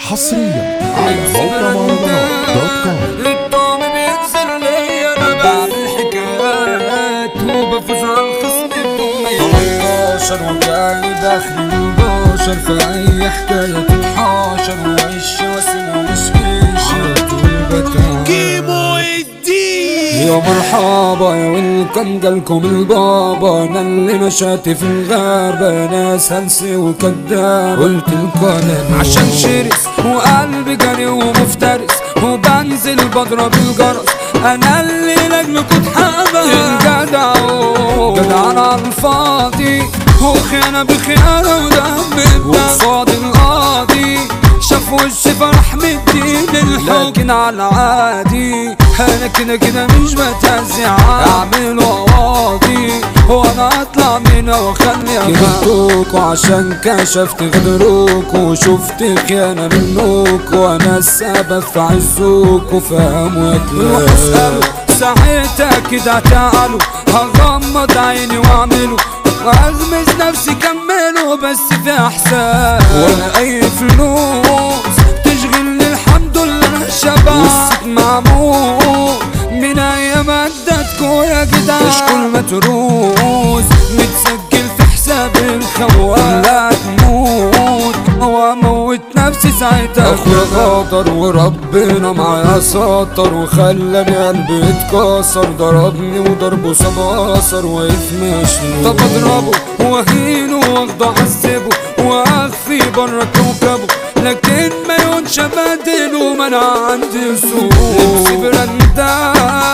حصريا على موقع مهرجانات دوت كوم الطعم بينزل لي انا بعمل حكايات وبفوز على الخصم الدنيا 18 وجاي داخل البشر في اي حكايه تتحاشر وعيش واسم ومش كيش على طول بتعب كيمو الدين يا مرحبا يا ويلكم جالكم البابا انا اللي مشاتي في الغابة ناس هلسي وكداب قلت الكلام عشان شرس وقلبي جري ومفترس وبنزل بضرب الجرس انا اللي لاجلكوا اتحبس الجدع جدع على الفاضي وخيانة بخيانة ودم وقصاد القاضي شاف وشي فرح مدين الحب لكن على العادي انا كده كده مش بتزع اعمل قواضي وانا اطلع منها واخلي كرهتوكوا عشان كشفت غدروك وشفت خيانة منوك وانا السبب في عزوك وفهموا يا كلاب ساعتها كده تعالوا هغمض عيني واعمله واغمز نفسي كمله بس في احسان ولا اي فلوس تشغلني الحمد لله انا شبع والست معمول من ايام عدتكوا يا جدع اشكل متروس متسجل في حساب الخوان لا تموت واموت نفسي ساعتها اخويا غدر وربنا معايا سطر وخلاني قلبي اتكسر ضربني وضربه ساب اثر واقف مشلول طب اضربه واهينه واخده اعذبه واخفي بره كوكبه لكن ما يكونش بدله ما انا عندي سوق لبسي برندا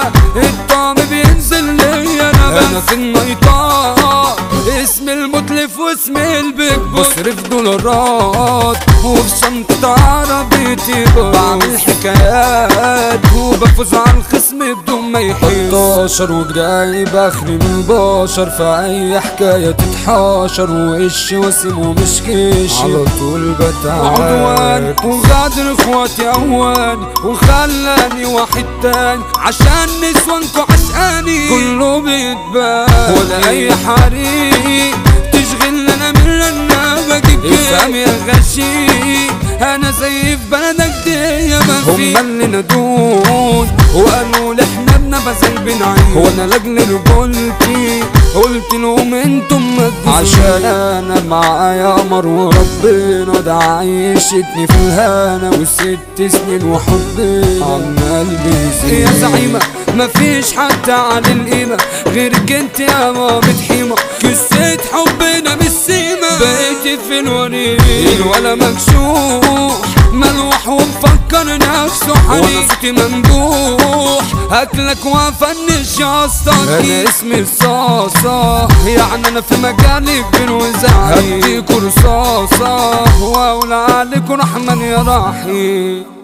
الطعم بينزل ليا انا بس انا في النيطان اسم المتلف واسم البيج بصرف دولارات وفي شنطة عربيتي بعمل حكايات وبفوز على الخصم بدون ما يحس 11 وجاي بخري من بشر في اي حكاية تتحاشر وش وسم ومش كيش على طول بتعب وعدوان وغادر اخواتي اواني وخلاني واحد تاني عشان نسوانكو عشقاني كله بيتبان ولا اي حريق تشغل انا من انا بجيب افهم يا غشي انا زي في بلدك دي يا ما في هم اللي نادون وقالوا لي احنا بنبذل بنعيش وانا لاجل رجولتي قلت لهم انتم ما تجوزوش. عشان انا معايا قمر وربنا ده عيشتني في الهنا وست سنين وحبنا عمال بيزيد يا زعيمة مفيش حد على القيمة غيرك انت يا مامة حيمة قصة حبنا بالسيمة بقيت في الوريد ولا مكشوح ملوح ومفكر نفسه حنين وانا صوتي ممدوح اكلك وافنش يا اسطى انا اسمي الصاصة يعني انا في مجالي كبير وزعيم هديكوا رصاصة واولى عليكوا رحمن يا رحيم